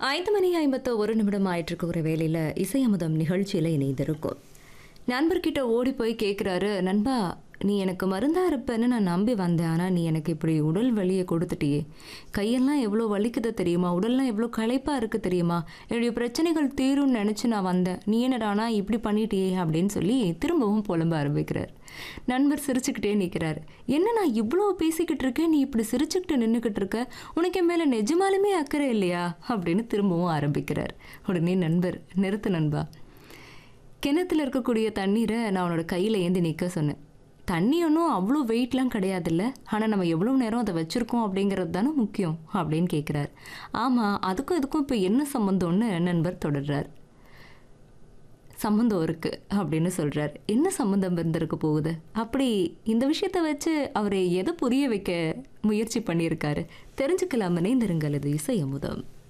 ஐந்து மணி ஐம்பத்து ஒரு நிமிடம் ஆயிட்டு இருக்க ஒரு வேலையில் இசையமுதம் நிகழ்ச்சியில் இணைந்திருக்கும் நண்பர்கிட்ட ஓடி போய் கேட்குறாரு நண்பா நீ எனக்கு மருந்தா இருப்பேன்னு நான் நம்பி வந்தேன் ஆனால் நீ எனக்கு இப்படி உடல் வலியை கொடுத்துட்டியே கையெல்லாம் எவ்வளோ வலிக்குது தெரியுமா உடல்லாம் எவ்வளோ களைப்பாக இருக்குது தெரியுமா என்னுடைய பிரச்சனைகள் தீரும்னு நினச்சி நான் வந்தேன் நீ என்னடானா இப்படி பண்ணிட்டியே அப்படின்னு சொல்லி திரும்பவும் புலம்ப ஆரம்பிக்கிறார் நண்பர் சிரிச்சுக்கிட்டே நிற்கிறார் என்ன நான் இவ்வளோ பேசிக்கிட்டு இருக்கேன் நீ இப்படி சிரிச்சுக்கிட்டு நின்றுக்கிட்டு இருக்க உனக்கு என் மேலே நிஜமாலுமே அக்கறை இல்லையா அப்படின்னு திரும்பவும் ஆரம்பிக்கிறார் உடனே நண்பர் நிறுத்து நண்பா கிணத்துல இருக்கக்கூடிய தண்ணீரை நான் அவனோட கையில் ஏந்தி நிற்க சொன்னேன் தண்ணி ஒன்றும் அவ்வளோ வெயிட்லாம் கிடையாதுல்ல ஆனால் நம்ம எவ்வளோ நேரம் அதை வச்சுருக்கோம் அப்படிங்கிறது தானே முக்கியம் அப்படின்னு கேட்குறாரு ஆமாம் அதுக்கும் இதுக்கும் இப்போ என்ன சம்மந்தம்னு நண்பர் தொடர்றார் சம்மந்தம் இருக்கு அப்படின்னு சொல்றார் என்ன சம்மந்தம் இருந்திருக்க போகுது அப்படி இந்த விஷயத்தை வச்சு அவரை எதை புரிய வைக்க முயற்சி பண்ணியிருக்காரு தெரிஞ்சுக்கலாமனே நெருங்கல் இது இசை அமுதம்